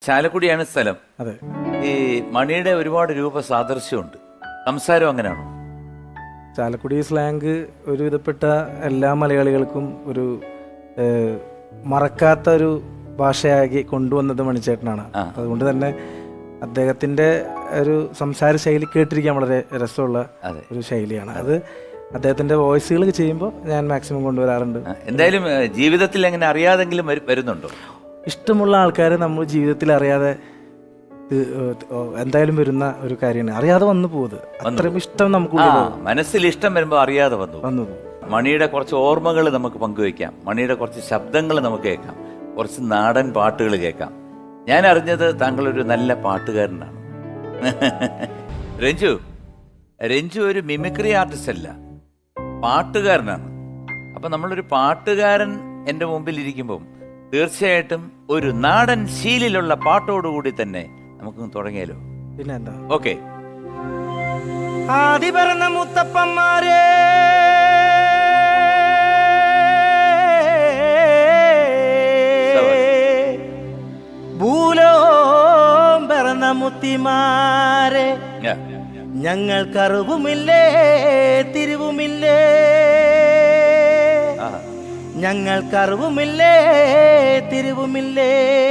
ചാലക്കുടിയാണ് സ്ഥലം അതെ ഈ മണിയുടെ ഒരുപാട് രൂപ സാദൃശ്യമുണ്ട് സംസാരം അങ്ങനെയാണോ ചാലക്കുടി സ്ലാങ് ഒരുവിധപ്പെട്ട എല്ലാ മലയാളികൾക്കും ഒരു ഏഹ്, മറക്കാത്ത ഒരു ഭാഷയാക്കി കൊണ്ടുവന്നത് മണിച്ചേട്ടനാണ് ആ. അതുകൊണ്ട് തന്നെ അദ്ദേഹത്തിന്റെ ഒരു സംസാര ശൈലി കേട്ടിരിക്കാൻ വളരെ രസമുള്ള അതെ ഒരു ശൈലിയാണ് അത് അദ്ദേഹത്തിന്റെ വോയിസുകൾ ചെയ്യുമ്പോൾ ഞാൻ മാക്സിമം കൊണ്ടുവരാറുണ്ട് ആ, എന്തായാലും ഏ, ജീവിതത്തിൽ അങ്ങനെ അറിയാതെങ്കിലും വരു- വരുന്നുണ്ടോ ഇഷ്ടമുള്ള ആൾക്കാരെ നമ്മൾ ജീവിതത്തിൽ അറിയാതെ ഇത്, ഏഹ്, എന്തായാലും വരുന്ന ഒരു കാര്യമാണ് അറിയാതെ വന്നു പോകുന്നത് അത്രയും ഇഷ്ടം ആ നമുക്കുള്ളിൽ മനസ്സിൽ ഇഷ്ടം വരുമ്പോൾ അറിയാതെ വന്നു വന്നു പോകും മണിയുടെ കുറച്ച് ഓർമ്മകൾ നമുക്ക് പങ്കുവയ്ക്കാം മണിയുടെ കുറച്ച് ശബ്ദങ്ങൾ നമുക്ക് കേൾക്കാം കുറച്ച് നാടൻ പാട്ടുകൾ കേൾക്കാം ഞാൻ അറിഞ്ഞത് താങ്കൾ ഒരു നല്ല പാട്ടുകാരനാണ് രഞ്ജു രഞ്ജു ഒരു മിമിക്രി ആർട്ടിസ്റ്റ് അല്ല പാട്ടുകാരനാണ് അപ്പൊ നമ്മളൊരു പാട്ടുകാരൻ എൻ്റെ മുമ്പിൽ ഇരിക്കുമ്പം തീർച്ചയായിട്ടും ഒരു നാടൻ ശീലിലുള്ള പാട്ടോടുകൂടി തന്നെ നമുക്ക് തുടങ്ങിയാലോ പിന്നെ എന്താ ഓക്കെ ആദി പറഞ്ഞ മുത്തപ്പന്മാരെ ഭൂലോം പിറന്ന മുത്തിമാരെ ഞങ്ങൾക്കറിവുമില്ലേ തിരിവുമില്ലേ ഞങ്ങൾക്കറിവുമില്ലേ തിരിവുമില്ലേ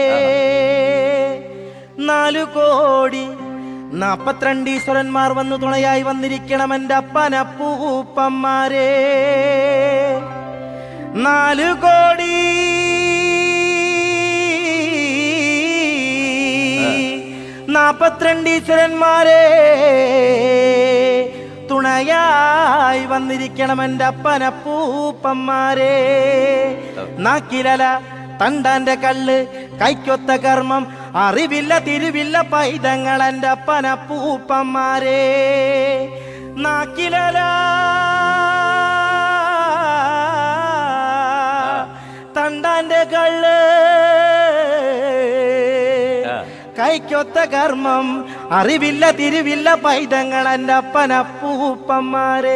നാലു കോടി നാപ്പത്തിരണ്ട് ഈശ്വരന്മാർ വന്നു തുണയായി വന്നിരിക്കണം എൻ്റെ അപ്പനപ്പൂപ്പന്മാരെ നാലു കോടി നാപ്പത്തിരണ്ട് ഈശ്വരന്മാരെ തുണയായി വന്നിരിക്കണം എൻ്റെ അപ്പനപ്പൂപ്പന്മാരെ നാക്കിലല തണ്ടാന്റെ കല്ല് കൈക്കൊത്ത കർമ്മം അറിവില്ല തിരുവില്ല പൈതങ്ങൾ എൻ്റെ അപ്പനപ്പൂപ്പന്മാരെ നാക്കിലല തണ്ടാന്റെ കള്ള് ആ. കൈക്കൊത്ത കർമ്മം അറിവില്ല തിരുവില്ല പൈതങ്ങൾ എൻ്റെ അപ്പനപ്പൂപ്പന്മാരെ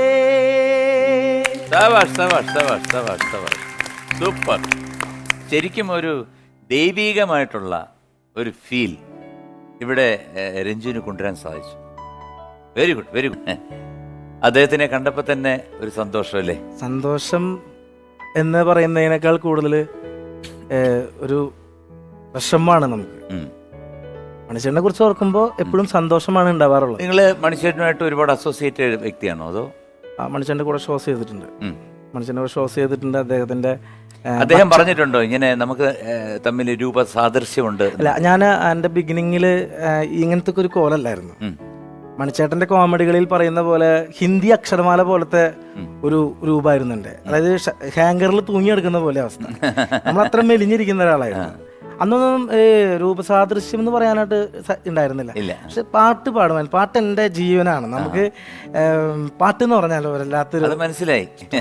സവാഷ് സവാഷ് സവാഷ് സവാഷ് സവാഷ് സൂപ്പർ ശരിക്കും ഒരു ദൈവീകമായിട്ടുള്ള ഒരു ഫീൽ ഇവിടെ ഏഹ്, രഞ്ജുവിന് കൊണ്ടുവരാൻ സാധിച്ചു വെരി ഗുഡ് വെരി ഗുഡ് അദ്ദേഹത്തിനെ കണ്ടപ്പോൾ തന്നെ ഒരു സന്തോഷമല്ലേ സന്തോഷം എന്ന് പറയുന്നതിനേക്കാൾ കൂടുതൽ ഒരു വിഷമമാണ് നമുക്ക് ഉം. മനുഷ്യനെ കുറിച്ച് ഓർക്കുമ്പോൾ എപ്പോഴും സന്തോഷമാണ് ഉണ്ടാവാറുള്ളത് നിങ്ങൾ മനുഷ്യനുമായിട്ട് ഒരുപാട് അസോസിയേറ്റഡ് വ്യക്തിയാണോ അതോ ആ മനുഷ്യന്റെ കൂടെ ഷോസ് ചെയ്തിട്ടുണ്ട് ഉം. മനുഷ്യന്റെ കൂടെ ഷോസ് ചെയ്തിട്ടുണ്ട് അദ്ദേഹത്തിന്റെ ഏ, അദ്ദേഹം പറഞ്ഞിട്ടുണ്ടോ ഇങ്ങനെ നമുക്ക് ഏഹ്, തമ്മിൽ രൂപ സാദൃശ്യമുണ്ട് അല്ല ഞാൻ എൻ്റെ ബിഗിനിങ്ങിൽ ഇങ്ങനത്തെ ഒക്കെ ഒരു കോലല്ലായിരുന്നു ഉം. മണിച്ചേട്ടന്റെ കോമഡികളിൽ പറയുന്ന പോലെ ഹിന്ദി അക്ഷരമാല പോലത്തെ ഒരു രൂപമായിരുന്നു എൻ്റെ അതായത് ഹാങ്കറിൽ തൂങ്ങിയെടുക്കുന്ന പോലെ അവസ്ഥ നമ്മൾ അത്ര മെലിഞ്ഞിരിക്കുന്ന ഒരാളായിരുന്നു അന്നൊന്നും ഏ, രൂപസാദൃശ്യം എന്ന് പറയാനായിട്ട് സ- ഉണ്ടായിരുന്നില്ല ഇല്ല പക്ഷെ പാട്ട് പാടുവാൻ പാട്ട് എൻ്റെ ജീവനാണ് നമുക്ക് ഏം, പാട്ട് എന്ന് പറഞ്ഞാലോ വല്ലാത്തൊരു അത് മനസ്സിലായി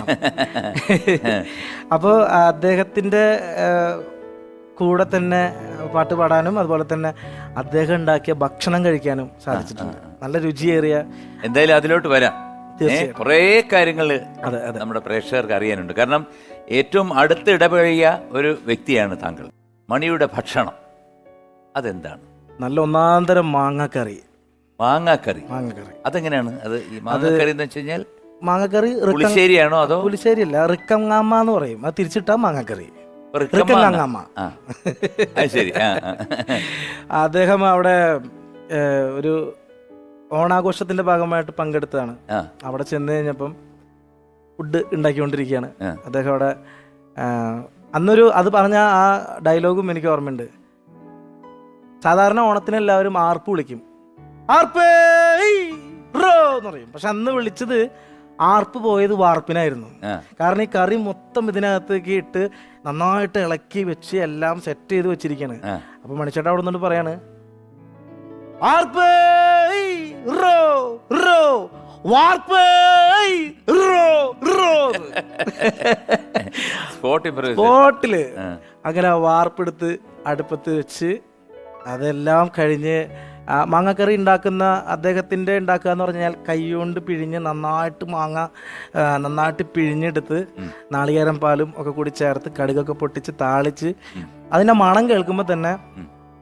അപ്പോൾ അദ്ദേഹത്തിൻ്റെ കൂടെ തന്നെ പാട്ട് പാടാനും അതുപോലെ തന്നെ അദ്ദേഹം ഉണ്ടാക്കിയ ഭക്ഷണം കഴിക്കാനും സാധിച്ചിട്ടുണ്ട് നല്ല രുചിയേറിയ എന്തായാലും അതിലോട്ട് വരാം ഏ, കുറേ കാര്യങ്ങൾ അതെ അതെ നമ്മുടെ പ്രേക്ഷകർക്ക് അറിയാനുണ്ട് കാരണം ഏറ്റവും അടുത്ത് ഇടപഴകിയ ഒരു വ്യക്തിയാണ് താങ്കൾ മണിയുടെ ഭക്ഷണം അതെന്താണ് നല്ല ഒന്നാന്തരം മാങ്ങക്കറി മാങ്ങാക്കറി മാങ്ങക്കറി അതെങ്ങനെയാണ് അത് ഈ മാങ്ങാക്കറി എന്ന് വെച്ച് കഴിഞ്ഞാൽ മാങ്ങക്കറി റിക്കം പുളിശ്ശേരിയാണോ അതോ പുളിശ്ശേരി അല്ല റിക്കങ്ങാമ്മ എന്ന് പറയും അത് തിരിച്ചിട്ടാ മാങ്ങക്കറി റിക്കം റിക്കങ്ങാമ്മ ആ അത് ശരി ആ ആ. അദ്ദേഹം അവിടെ ഏ, ഒരു ഓണാഘോഷത്തിന്റെ ഭാഗമായിട്ട് പങ്കെടുത്തതാണ് ആ അവിടെ ചെന്ന് കഴിഞ്ഞപ്പം ഫുഡ് ഉണ്ടാക്കിക്കൊണ്ടിരിക്കുകയാണ് ആ. അദ്ദേഹം അവിടെ ആ, അന്നൊരു അത് പറഞ്ഞ ആ ഡയലോഗും എനിക്ക് ഓർമ്മയുണ്ട് സാധാരണ ഓണത്തിന് എല്ലാവരും ആർപ്പ് വിളിക്കും ആർപ്പ് ഏയ്, റോ എന്ന് പറയും പക്ഷെ അന്ന് വിളിച്ചത് ആർപ്പ് പോയത് വാർപ്പിനായിരുന്നു ആ കാരണം ഈ കറി മൊത്തം ഇതിനകത്തേക്ക് ഇട്ട് നന്നായിട്ട് ഇളക്കി വെച്ച് എല്ലാം സെറ്റ് ചെയ്ത് വെച്ചിരിക്കുകയാണ് ആ. അപ്പൊ മണിച്ചേട്ടൻ അവിടെ നിന്നിട്ട് പറയാണ് ആർപ്പ് ഏയ്, റോ റോ വാർപ്പ് ഏയ്, റോ റോ എന്ന്. സ്പോട്ട് ഇംപ്രൂവ് ബോട്ടില് ആ. അങ്ങനെ ആ വാർപ്പെടുത്ത് അടുപ്പത്ത് വെച്ച് അതെല്ലാം കഴിഞ്ഞ് ആ മാങ്ങക്കറി ഉണ്ടാക്കുന്ന അദ്ദേഹത്തിൻ്റെ ഉണ്ടാക്കുക എന്ന് പറഞ്ഞാൽ കൈകൊണ്ട് പിഴിഞ്ഞ് നന്നായിട്ട് മാങ്ങ ആ, നന്നായിട്ട് പിഴിഞ്ഞെടുത്ത് നാളികേരം പാലും ഒക്കെ കൂടി ചേർത്ത് കടുകൊക്കെ പൊട്ടിച്ച് താളിച്ച് അതിൻ്റെ മണം കേൾക്കുമ്പോൾ തന്നെ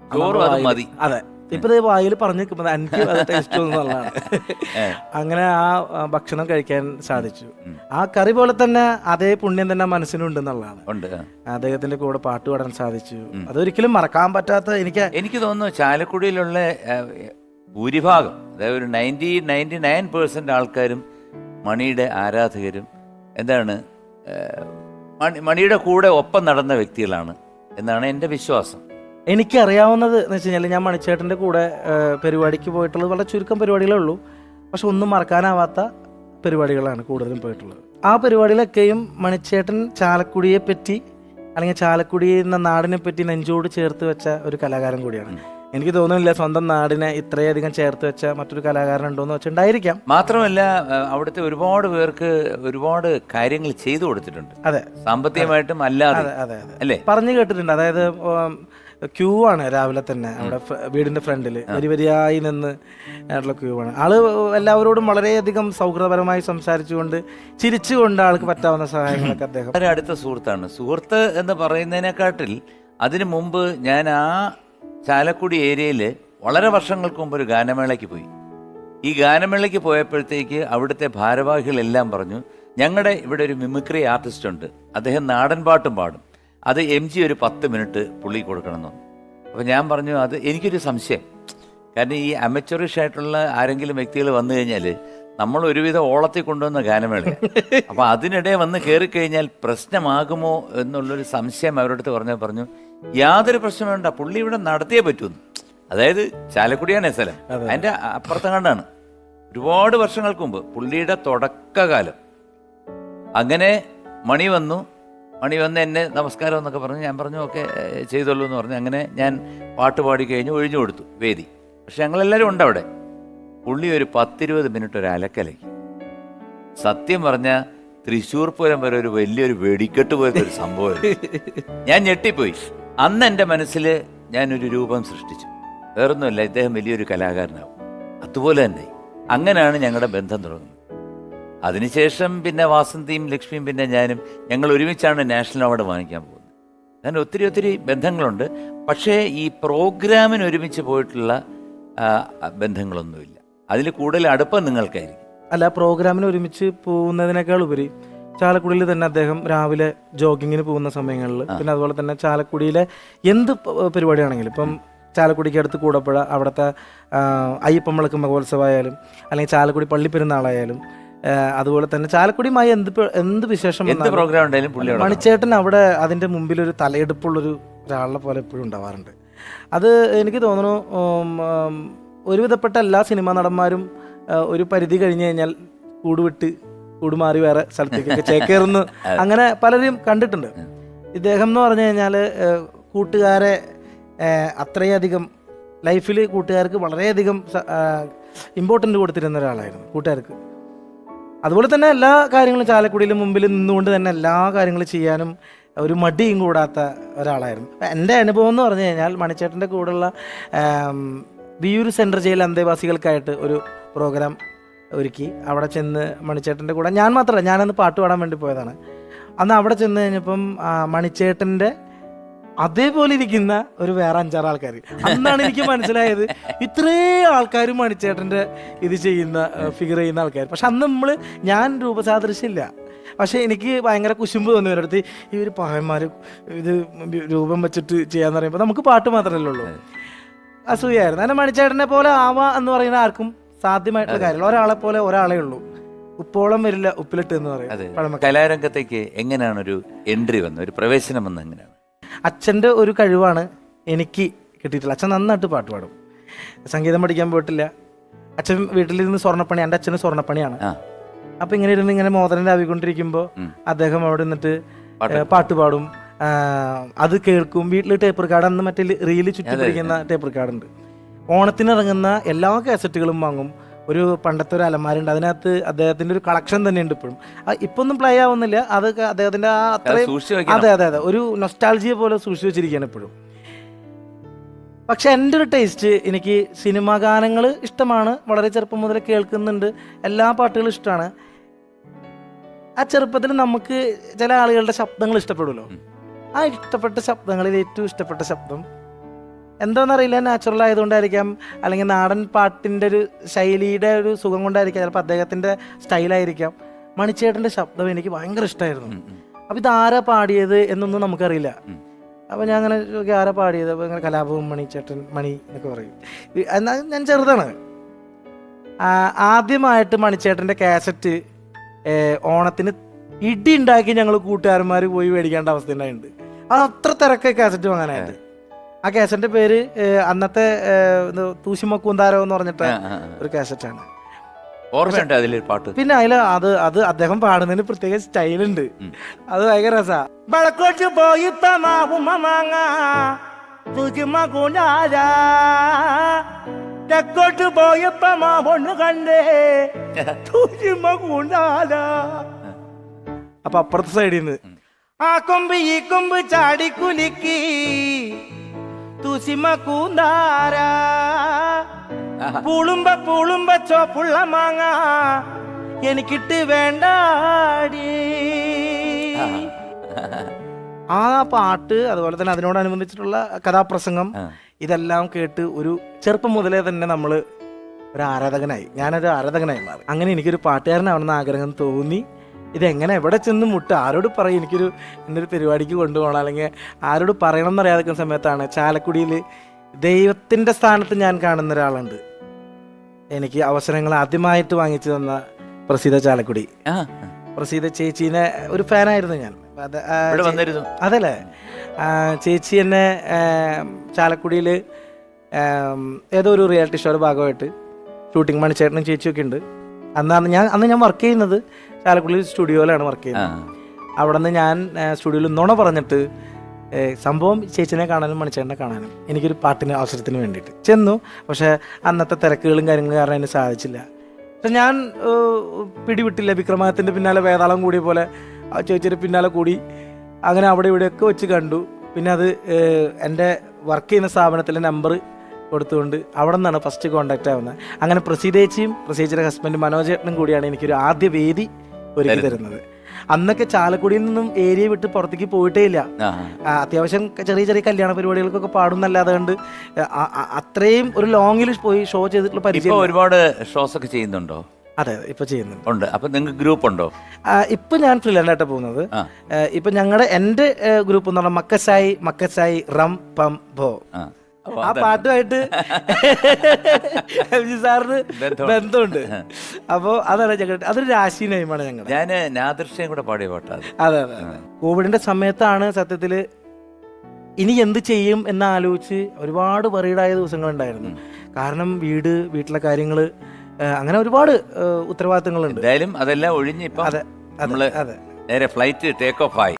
ചോറും അത് മതി അതെ ഇപ്പൊ ദേ വായിൽ പറഞ്ഞു നിൽക്കുമ്പോൾ എനിക്ക് അത് ടേസ്റ്റ് തോന്നുന്നതാണ് ഏ. അങ്ങനെ ആ ആ, ഭക്ഷണം കഴിക്കാൻ സാധിച്ചു ആ കറി പോലെ തന്നെ അതേ പുണ്യം തന്നെ മനസ്സിനുണ്ടെന്നുള്ളതാണ് ഉണ്ട് ആ. അദ്ദേഹത്തിന്റെ കൂടെ പാട്ട് പാടാൻ സാധിച്ചു അതൊരിക്കലും മറക്കാൻ പറ്റാത്ത എനിക്ക് എനിക്ക് തോന്നുന്നു ചാലക്കുടിയിലുള്ള ആ, ഭൂരിഭാഗം അതായത് ഒരു നയൻറ്റി നയൻറ്റി നയൻ പേഴ്സൻ്റ് ആൾക്കാരും മണിയുടെ ആരാധകരും എന്താണ് ആ, മണി മണിയുടെ കൂടെ ഒപ്പം നടന്ന വ്യക്തികളാണ് എന്നാണ് എൻ്റെ വിശ്വാസം എനിക്കറിയാവുന്നത് എന്ന് വെച്ച് കഴിഞ്ഞാൽ ഞാൻ മണിച്ചേട്ടൻ്റെ കൂടെ ആ, പരിപാടിക്ക് പോയിട്ടുള്ളത് വളരെ ചുരുക്കം പരിപാടികളേ ഉള്ളൂ പക്ഷെ ഒന്നും മറക്കാനാവാത്ത പരിപാടികളാണ് കൂടുതലും പോയിട്ടുള്ളത് ആ പരിപാടിയിലൊക്കെയും മണിച്ചേട്ടൻ ചാലക്കുടിയെ പറ്റി അല്ലെങ്കിൽ ചാലക്കുടി എന്ന നാടിനെ പറ്റി നെഞ്ചോട് ചേർത്ത് വെച്ച ഒരു കലാകാരൻ കൂടിയാണ് എനിക്ക് തോന്നുന്നില്ല സ്വന്തം നാടിനെ ഇത്രയധികം ചേർത്ത് വെച്ച മറ്റൊരു കലാകാരൻ ഉണ്ടോ എന്ന് വെച്ചിട്ടുണ്ടായിരിക്കാം മാത്രമല്ല ആ, അവിടുത്തെ ഒരുപാട് പേർക്ക് ഒരുപാട് കാര്യങ്ങൾ ചെയ്തു കൊടുത്തിട്ടുണ്ട് അതെ സാമ്പത്തികമായിട്ടും അല്ലാതെ അതെ അതെ അതെ അല്ലേ പറഞ്ഞു കേട്ടിട്ടുണ്ട് അതായത് ക്യൂ ആണ് രാവിലെ തന്നെ അവിടെ ഫ്ര- വീടിന്റെ ഫ്രണ്ടിൽ വരി വരിയായി നിന്ന് ആയിട്ടുള്ള ക്യൂ ആണ് ആള് എല്ലാവരോടും വളരെയധികം സൗഹൃദപരമായി സംസാരിച്ചുകൊണ്ട് ചിരിച്ചുകൊണ്ട് ആൾക്ക് പറ്റാവുന്ന സഹായങ്ങളൊക്കെ അദ്ദേഹം വളരെ അടുത്ത സുഹൃത്താണ് സുഹൃത്ത് എന്ന് പറയുന്നതിനെക്കാട്ടിൽ അതിനു മുമ്പ് ഞാൻ ആ ചാലക്കുടി ഏരിയയിൽ വളരെ വർഷങ്ങൾക്ക് മുമ്പ് ഒരു ഗാനമേളയ്ക്ക് പോയി ഈ ഗാനമേളയ്ക്ക് പോയപ്പോഴത്തേക്ക് അവിടുത്തെ ഭാരവാഹികളെല്ലാം പറഞ്ഞു ഞങ്ങളുടെ ഇവിടെ ഒരു മിമിക്രി ആർട്ടിസ്റ്റ് ഉണ്ട് അദ്ദേഹം നാടൻ പാട്ടും പാടും അത് എം ജി ഒരു പത്ത് മിനിറ്റ് പുള്ളി കൊടുക്കണമെന്ന് പറഞ്ഞു അപ്പോൾ ഞാൻ പറഞ്ഞു അത് എനിക്കൊരു സംശയം കാരണം ഈ അമച്ചറിഷ് ആയിട്ടുള്ള ആരെങ്കിലും വ്യക്തികൾ വന്നു കഴിഞ്ഞാൽ നമ്മൾ ഒരുവിധം ഓളത്തിൽ കൊണ്ടുവന്ന ഗാനമേളയാണ് അപ്പൊ അതിനിടെ വന്ന് കയറി കഴിഞ്ഞാൽ പ്രശ്നമാകുമോ എന്നുള്ളൊരു സംശയം അവരുടെ അടുത്ത് പറഞ്ഞാൽ പറഞ്ഞു യാതൊരു പ്രശ്നം വേണ്ട പുള്ളി ഇവിടെ നടത്തിയേ പറ്റൂന്ന് അതായത് ചാലക്കുടിയാണ് ഈ സ്ഥലം അതിന്റെ അപ്പുറത്തെ കണ്ടാണ് ഒരുപാട് വർഷങ്ങൾക്ക് മുമ്പ് പുള്ളിയുടെ തുടക്കകാലം അങ്ങനെ മണി വന്നു മണി വന്ന് എന്നെ നമസ്കാരം എന്നൊക്കെ പറഞ്ഞു ഞാൻ പറഞ്ഞു ഓക്കെ ചെയ്തോളൂ എന്ന് പറഞ്ഞു അങ്ങനെ ഞാൻ പാട്ട് പാടി കഴിഞ്ഞ് ഒഴിഞ്ഞു കൊടുത്തു വേദി പക്ഷെ ഞങ്ങളെല്ലാവരും ഉണ്ട് അവിടെ പുള്ളി ഒരു പത്തിരുപത് മിനിറ്റ് ഒരു അലക്കലക്കി സത്യം പറഞ്ഞ തൃശ്ശൂർ പൂരം വരെ ഒരു വലിയൊരു വെടിക്കെട്ട് പോലത്തെ ഒരു സംഭവം ഞാൻ ഞെട്ടിപ്പോയി അന്ന് എൻ്റെ മനസ്സിൽ ഞാനൊരു രൂപം സൃഷ്ടിച്ചു വേറൊന്നുമില്ല ഇദ്ദേഹം വലിയൊരു കലാകാരനാവും അതുപോലെ തന്നെ അങ്ങനെയാണ് ഞങ്ങളുടെ ബന്ധം തുടങ്ങുന്നത് അതിനുശേഷം പിന്നെ വാസന്തിയും ലക്ഷ്മിയും പിന്നെ ഞാനും ഞങ്ങൾ ഒരുമിച്ചാണ് നാഷണൽ അവാർഡ് വാങ്ങിക്കാൻ പോകുന്നത് അങ്ങനെ ഒത്തിരി ഒത്തിരി ബന്ധങ്ങളുണ്ട് പക്ഷേ ഈ പ്രോഗ്രാമിന് ഒരുമിച്ച് പോയിട്ടുള്ള ആ, ബന്ധങ്ങളൊന്നുമില്ല അതിൽ കൂടുതൽ അടുപ്പം നിങ്ങൾക്കായിരിക്കും അല്ല പ്രോഗ്രാമിന് ഒരുമിച്ച് പോകുന്നതിനേക്കാൾ ഉപരി ചാലക്കുടിയിൽ തന്നെ അദ്ദേഹം രാവിലെ ജോഗിങ്ങിന് പോകുന്ന സമയങ്ങളിൽ പിന്നെ അതുപോലെ തന്നെ ചാലക്കുടിയിലെ എന്ത് പ- പരിപാടിയാണെങ്കിലും ഇപ്പം ചാലക്കുടിക്ക് അടുത്ത് കൂടപ്പുഴ അവിടുത്തെ ആ, അയ്യപ്പൻ വിളക്ക് മഹോത്സവമായാലും അല്ലെങ്കിൽ ചാലക്കുടി പള്ളിപ്പെരുന്നാളായാലും ആ, അതുപോലെ തന്നെ ചാലക്കുടിയുമായി എന്ത് പ- എന്ത് വിശേഷം എന്ത് വന്നാലും പ്രോഗ്രാം ഉണ്ടെങ്കിലും പുള്ളി അവിടെ കാണും. മണിച്ചേട്ടൻ അവിടെ അതിൻ്റെ മുമ്പിൽ ഒരു തലയെടുപ്പുള്ളൊരു ഒരാളെ പോലെ എപ്പോഴും ഉണ്ടാവാറുണ്ട് അത് എനിക്ക് തോന്നുന്നു ഉം, ഉം, ഒരുവിധപ്പെട്ട എല്ലാ സിനിമാ നടന്മാരും ആ, ഒരു പരിധി കഴിഞ്ഞ് കഴിഞ്ഞാൽ കൂടുവിട്ട് കൂടുമാറി വേറെ സ്ഥലത്തേക്കൊക്കെ ചേക്കേറുന്നു അങ്ങനെ പലരും കണ്ടിട്ടുണ്ട് ഇദ്ദേഹം എന്ന് പറഞ്ഞു കഴിഞ്ഞാൽ കൂട്ടുകാരെ ആ, അത്രയധികം ലൈഫിൽ കൂട്ടുകാർക്ക് വളരെയധികം ഇമ്പോർട്ടൻ്റ് കൊടുത്തിരുന്ന ഒരാളായിരുന്നു കൂട്ടുകാർക്ക് അതുപോലെ തന്നെ എല്ലാ കാര്യങ്ങളും ചാലക്കുടിയിലും മുമ്പിൽ നിന്നുകൊണ്ട് തന്നെ എല്ലാ കാര്യങ്ങളും ചെയ്യാനും ഒരു മടിയും കൂടാത്ത ഒരാളായിരുന്നു എൻ്റെ അനുഭവം എന്ന് പറഞ്ഞു കഴിഞ്ഞാൽ മണിച്ചേട്ടൻ്റെ കൂടെയുള്ള ആം, വിയൂർ സെൻട്രൽ ജയിൽ അന്തേവാസികൾക്കായിട്ട് ഒരു പ്രോഗ്രാം ഒരുക്കി അവിടെ ചെന്ന് മണിച്ചേട്ടൻ്റെ കൂടെ ഞാൻ മാത്രമല്ല ഞാനന്ന് പാട്ട് പാടാൻ വേണ്ടി പോയതാണ് അന്ന് അവിടെ ചെന്ന് കഴിഞ്ഞപ്പം ആ, മണിച്ചേട്ടൻ്റെ അതേപോലെ ഇരിക്കുന്ന ഒരു വേറെ അഞ്ചാറ് ആൾക്കാർ അന്നാണ് എനിക്ക് മനസ്സിലായത് ഇത്രയും ആൾക്കാർ മണിച്ചേട്ടൻ്റെ ഇത് ചെയ്യുന്ന ഫിഗർ ചെയ്യുന്ന ആൾക്കാർ പക്ഷെ അന്ന് നമ്മൾ ഞാൻ രൂപസാദൃശ്യമില്ല പക്ഷെ എനിക്ക് ഭയങ്കര കുശുമ്പ് തോന്നി ഇവരടുത്ത് ഇവർ പായന്മാർ ഇത് രൂപം വെച്ചിട്ട് ചെയ്യാന്ന് പറയുമ്പോൾ നമുക്ക് പാട്ട് മാത്രമല്ലേ ഉള്ളൂ അസൂയായിരുന്നു അങ്ങനെ മണിച്ചേട്ടനെ പോലെ ആവാ എന്ന് പറയുന്ന ആർക്കും സാധ്യമായിട്ടുള്ള കാര്യമില്ല ഒരാളെ പോലെ ഒരാളേ ഉള്ളൂ ഉപ്പോളം വരില്ല ഉപ്പിലിട്ട് എന്ന് അതെ പറയും പഴമക്കാർ കലാരംഗത്തേക്ക് എങ്ങനെയാണ് ഒരു എൻട്രി വന്നത് ഒരു പ്രവേശനം വന്നത് എങ്ങനെയാണ് അച്ഛൻ്റെ ഒരു കഴിവാണ് എനിക്ക് കിട്ടിയിട്ടുള്ളത് അച്ഛൻ നന്നായിട്ട് പാട്ട് പാടും സംഗീതം പഠിക്കാൻ പോയിട്ടില്ല അച്ഛൻ വീട്ടിലിരുന്ന് സ്വർണ്ണപ്പണി എൻ്റെ അച്ഛന് സ്വർണ്ണപ്പണിയാണ് ആ അപ്പം ഇങ്ങനെ ഇരുന്ന് ഇങ്ങനെ മോദനം രാവിക്കൊണ്ടിരിക്കുമ്പോൾ ഉം. അദ്ദേഹം അവിടെ നിന്നിട്ട് പാട്ട് ഏ, പാട്ട് പാടും ആ, അത് കേൾക്കും വീട്ടിൽ ടേപ്പ് റെക്കാർഡ് അന്ന് മറ്റേ റീല് ചുറ്റി പിടിക്കുന്ന ടേപ്പ് റെക്കാർഡുണ്ട് ഓണത്തിന് ഇറങ്ങുന്ന എല്ലാ കാസറ്റുകളും വാങ്ങും ഒരു പണ്ടത്തെ ഒരു അലമാരുണ്ട് അതിനകത്ത് അദ്ദേഹത്തിന്റെ ഒരു കളക്ഷൻ തന്നെ ഉണ്ട് ഇപ്പോഴും ഇപ്പൊ ഒന്നും പ്ലേ ആവുന്നില്ല അത് ക- അദ്ദേഹത്തിന്റെ ആ അത്രയും സൂക്ഷിച്ചു വെക്കണം അതെ അതെ അതെ ഒരു നൊസ്റ്റാൾജിയ പോലെ സൂക്ഷിച്ചു വെച്ചിരിക്കുകയാണ് ഇപ്പോഴും പക്ഷെ എൻ്റെ ഒരു ടേസ്റ്റ് എനിക്ക് സിനിമാ ഗാനങ്ങൾ ഇഷ്ടമാണ് വളരെ ചെറുപ്പം മുതൽ കേൾക്കുന്നുണ്ട് എല്ലാ പാട്ടുകളും ഇഷ്ടമാണ് ആ ചെറുപ്പത്തിൽ നമുക്ക് ചില ആളുകളുടെ ശബ്ദങ്ങൾ ഇഷ്ടപ്പെടുമല്ലോ ആ ഇഷ്ടപ്പെട്ട ശബ്ദങ്ങളിൽ ഏറ്റവും ഇഷ്ടപ്പെട്ട ശബ്ദം എന്താണെന്നറിയില്ല നാച്ചുറൽ ആയതുകൊണ്ടായിരിക്കാം അല്ലെങ്കിൽ നാടൻ പാട്ടിൻ്റെ ഒരു ശൈലിയുടെ ഒരു സുഖം കൊണ്ടായിരിക്കാം ചിലപ്പോൾ അദ്ദേഹത്തിൻ്റെ സ്റ്റൈലായിരിക്കാം മണിച്ചേട്ടൻ്റെ ശബ്ദം എനിക്ക് ഭയങ്കര ഇഷ്ടമായിരുന്നു അപ്പോൾ ഇതാരാ പാടിയത് എന്നൊന്നും നമുക്കറിയില്ല അപ്പോൾ ഞാൻ അങ്ങനെ ചോദിക്കും ആരാ പാടിയത് അപ്പോൾ ഇങ്ങനെ കലാപവും മണിച്ചേട്ടൻ മണി എന്നൊക്കെ പറയും ഈ- എന്നാൽ ഞാൻ ചെറുതാണ് ആ, ആദ്യമായിട്ട് മണിച്ചേട്ടൻ്റെ കാസറ്റ് ഓണത്തിന് ഇടി ഉണ്ടാക്കി ഞങ്ങൾ കൂട്ടുകാരന്മാർ പോയി മേടിക്കേണ്ട അവസ്ഥ ഉണ്ടായിട്ടുണ്ട് അത് അത്ര തിരക്ക് കാസറ്റ് വാങ്ങാനായിട്ട് ആ കാസറ്റിന്റെ പേര് ഏ, അന്നത്തെ തൂശിമക്കൂന്താരോ എന്ന് പറഞ്ഞിട്ട് ആ, ആ, ആ. ഒരു കാസറ്റാണ് ഓർമ്മയുണ്ട് അതിലൊരു പാട്ട് പിന്നെ അതിൽ അത് അത് അദ്ദേഹം പാടുന്നതിന് പ്രത്യേക സ്റ്റൈലുണ്ട് അത് ഭയങ്കര രസാ വളക്കോട്ട് പോയി മാങ്ങ തെക്കോട്ട് പോയപ്പോ മാ പൊണ്ണു കണ്ടേ അപ്പൊ അപ്പുറത്തെ സൈഡിൽ നിന്ന് ആ കൊമ്പ് ഈ കൊമ്പ് ചാടി കുലുക്കി തുസിമ കൂന്താര പുളുമ്പ പുളുമ്പ ചോപ്പുള്ള മാങ്ങ എനിക്കിട്ട് വേണ്ടാടി ആ പാട്ട് അതുപോലെ തന്നെ അതിനോടനുബന്ധിച്ചിട്ടുള്ള കഥാപ്രസംഗം ആ. ഇതെല്ലാം കേട്ട് ഒരു ചെറുപ്പം മുതലേ തന്നെ നമ്മൾ ഒരു ആരാധകനായി ഞാനൊരു ആരാധകനായി മാറി അങ്ങനെ എനിക്കൊരു പാട്ടുകാരനാവണമെന്ന് ആഗ്രഹം തോന്നി ഇതെങ്ങനെ എവിടെ ചെന്ന് മുട്ട ആരോട് പറയും എനിക്കൊരു എൻ്റെ ഒരു പരിപാടിക്ക് കൊണ്ടുപോകണം അല്ലെങ്കിൽ ആരോട് പറയണം എന്നറിയാതെ നിൽക്കുന്ന സമയത്താണ് ചാലക്കുടിയിൽ ദൈവത്തിൻ്റെ സ്ഥാനത്ത് ഞാൻ കാണുന്ന ഒരാളുണ്ട് എനിക്ക് അവസരങ്ങൾ ആദ്യമായിട്ട് വാങ്ങിച്ചു തന്ന പ്രസീത ചാലക്കുടി ആ, പ്രസീത ചേച്ചീനെ ഒരു ഫാനായിരുന്നു ഞാൻ അത് ആ ഇവിടെ ചേ- വന്നിരുന്നു അതല്ലേ ആ, ചേച്ചി എന്നെ ചാലക്കുടിയിൽ ഏതോ ഒരു റിയാലിറ്റി ഷോയുടെ ഭാഗമായിട്ട് ഷൂട്ടിംഗ് മണിച്ചേട്ടനും ചേച്ചിയൊക്കെ ഉണ്ട് അന്നാണ് ഞാൻ അന്ന് ഞാൻ വർക്ക് ചെയ്യുന്നത് ചാലക്കുടി സ്റ്റുഡിയോയിലാണ് വർക്ക് ആ, ചെയ്യുന്നത് അവിടെ നിന്ന് ഞാൻ സ്റ്റുഡിയോയിൽ നുണ പറഞ്ഞിട്ട് ഏ, സംഭവം ചേച്ചിനെ കാണാനും മണിച്ചേട്ടനെ കാണാനും എനിക്കൊരു പാട്ടിന് അവസരത്തിന് വേണ്ടിയിട്ട് ചെന്നു പക്ഷേ അന്നത്തെ തിരക്കുകളും കാര്യങ്ങളും കാരണം അതിന് സാധിച്ചില്ല പക്ഷെ ഞാൻ ഏ, പിടിവിട്ടില്ല വിക്രമാദിത്യൻ്റെ പിന്നാലെ വേതാളം കൂടിയ പോലെ ആ ചേച്ചിയുടെ പിന്നാലെ കൂടി അങ്ങനെ അവിടെ ഇവിടെയൊക്കെ വെച്ച് കണ്ടു പിന്നെ അത് ഏ, എൻ്റെ വർക്ക് ചെയ്യുന്ന സ്ഥാപനത്തിലെ നമ്പർ കൊടുത്തുകൊണ്ട് അവിടെ നിന്നാണ് ഫസ്റ്റ് കോണ്ടാക്ട് ആവുന്നത് അങ്ങനെ പ്രസീതേച്ചിയും പ്രസീച്ചയുടെ ഹസ്ബൻഡ് മനോജേട്ടനും കൂടിയാണ് എനിക്കൊരു ആദ്യ വേദി ഒരുക്കി തരുന്നത് അന്നൊക്കെ ചാലക്കുടിയിൽ നിന്നും ഏരിയ വിട്ട് പുറത്തേക്ക് പോയിട്ടേ ഇല്ല ആ, ആ, അത്യാവശ്യം ചെറിയ ചെറിയ കല്യാണ പരിപാടികൾക്കൊക്കെ പാടുന്നല്ലാതെ കൊണ്ട് ആ- ആ- അത്രയും ഒരു ലോങ്ങിൽ പോയി ഷോ ചെയ്തിട്ടുള്ള ഇപ്പൊ പരിചയം ഒരുപാട് ഷോസ് ഒക്കെ ചെയ്യുന്നുണ്ടോ അതെ അതെ, ഇപ്പൊ ചെയ്യുന്നുണ്ട് ഉണ്ട് അപ്പൊ നിങ്ങൾക്ക് ഗ്രൂപ്പ് ഉണ്ടോ ആ, ഇപ്പൊ ഞാൻ ഫ്രീലാൻഡായിട്ട് പോകുന്നത് ആ. ആ, ഇപ്പൊ ഞങ്ങളുടെ എന്റെ ഗ്രൂപ്പ് എന്ന് പറഞ്ഞാൽ മക്കസായി മക്കസായി റം പം ഭോ ആ അപ്പൊ ആ അതാണ്. പാട്ടുമായിട്ട് എം ജി സാറിന് ബന്ധമുണ്ട്. ബന്ധമുണ്ട് അപ്പോ അതാണ് ഞങ്ങളുടെ അതൊരു രാശി നയമാണ് ഞങ്ങളുടെ ഞാന് നാദൃശ്യം കൂടെ പാടിയ പാട്ടാ അത് അതെ അതെ അതെ. കോവിഡിന്റെ സമയത്താണ് സത്യത്തില് ഇനി എന്ത് ചെയ്യും എന്ന് ആലോചിച്ച് ഒരുപാട് വറീഡായ ദിവസങ്ങളുണ്ടായിരുന്നു കാരണം വീട് വീട്ടിലെ കാര്യങ്ങള് ആ, അങ്ങനെ ഒരുപാട് ആ, ഉത്തരവാദിത്തങ്ങളുണ്ട് എന്തായാലും അതെല്ലാം ഒഴിഞ്ഞ് ഇപ്പൊ അതെ അതെ നമ്മള് അതെ നേരെ ഫ്ലൈറ്റ് ടേക്ക് ഓഫ് ആയി